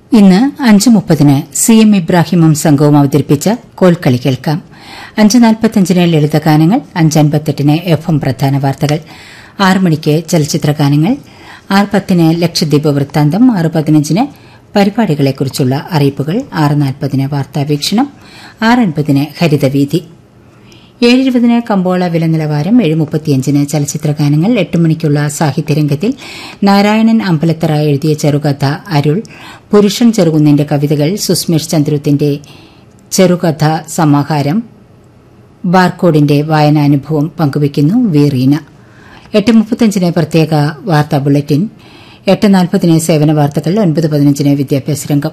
ഇന്ന് അഞ്ച് മുപ്പതിന് സി എം ഇബ്രാഹിമും സംഘവും അവതരിപ്പിച്ച കോൽക്കളി കേൾക്കാം അഞ്ച് നാൽപ്പത്തഞ്ചിന് ലളിതഗാനങ്ങൾ അഞ്ചൻപത്തെട്ടിന് എഫ് എം പ്രധാന വാർത്തകൾ ആറ് മണിക്ക് ചലച്ചിത്ര ഗാനങ്ങൾ ആറ് പത്തിന് ലക്ഷദ്വീപ് വൃത്താന്തം ആറ് പതിനഞ്ചിന് പരിപാടികളെക്കുറിച്ചുള്ള അറിയിപ്പുകൾ ആറ് നാൽപ്പതിന് വാർത്താവീക്ഷണം ആറ് അൻപതിന് ഹരിതവീതി ഏഴിരുപതിന് കമ്പോള വില നിലവാരം ഏഴ് മുപ്പത്തിയഞ്ചിന് ചലച്ചിത്ര ഗാനങ്ങൾ എട്ട് മണിക്കുള്ള സാഹിത്യരംഗത്തിൽ നാരായണൻ അമ്പലത്തറ എഴുതിയ ചെറുകഥ അരുൾ പുരുഷൻ ചെറുകുന്നിന്റെ കവിതകൾ സുസ്മേഷ് ചന്ദ്രുത്തിന്റെ ചെറുകഥ സമാഹാരം ബാർക്കോഡിന്റെ വായനാനുഭവം പങ്കുവയ്ക്കുന്നു വി റീന എട്ട് മുപ്പത്തഞ്ചിന് പ്രത്യേക വാർത്താ ബുള്ളറ്റിൻ എട്ട് നാൽപ്പതിന് സേവന വാർത്തകൾ ഒൻപത് പതിനഞ്ചിന് വിദ്യാഭ്യാസ രംഗം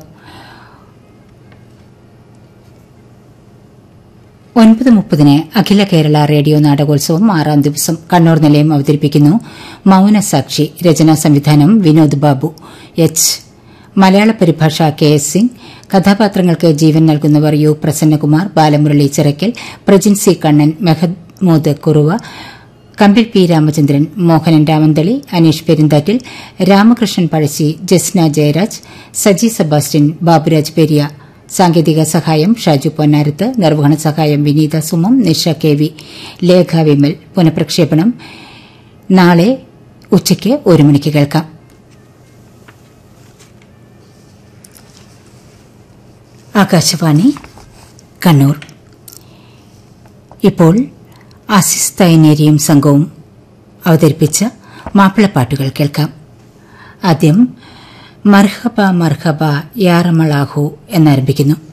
ഒൻപത് മുപ്പതിന് അഖില കേരള റേഡിയോ നാടകോത്സവം ആറാം ദിവസം കണ്ണൂർ നിലയം അവതരിപ്പിക്കുന്നു മൌനസാക്ഷി രചനാ സംവിധാനം വിനോദ് ബാബു എച്ച് മലയാള പരിഭാഷ കെ എസ് സിംഗ് കഥാപാത്രങ്ങൾക്ക് ജീവൻ നൽകുന്നവർ U Prasannakumar Balamurali Chirakkal Prajin C Kannan Mehmood Kuruva Kambil P Ramachandran Mohanan Ramanthali Aneesh Perunthattil Ramakrishnan Pazhassi Jasna Jayaraj Saji Sebastian Baburaj Periya സാങ്കേതിക സഹായം ഷാജു പൊന്നാരത്ത് നിർവഹണ സഹായം വിനീത സുമം നിഷ കെ വി ലേഖ വിമൽ പുനഃപ്രക്ഷേപണം നാളെ ഉച്ചയ്ക്ക് ഒരു മണിക്ക് കേൾക്കാം ആകാശവാണി കണ്ണൂർ ഇപ്പോൾ ആസിസ് തൈനേരിയും സംഘവും അവതരിപ്പിച്ച മാപ്പിളപ്പാട്ടുകൾ കേൾക്കാം ആദ്യം മർഹബ മർഹബ യാറമളാഹു എന്നാരംഭിക്കുന്നു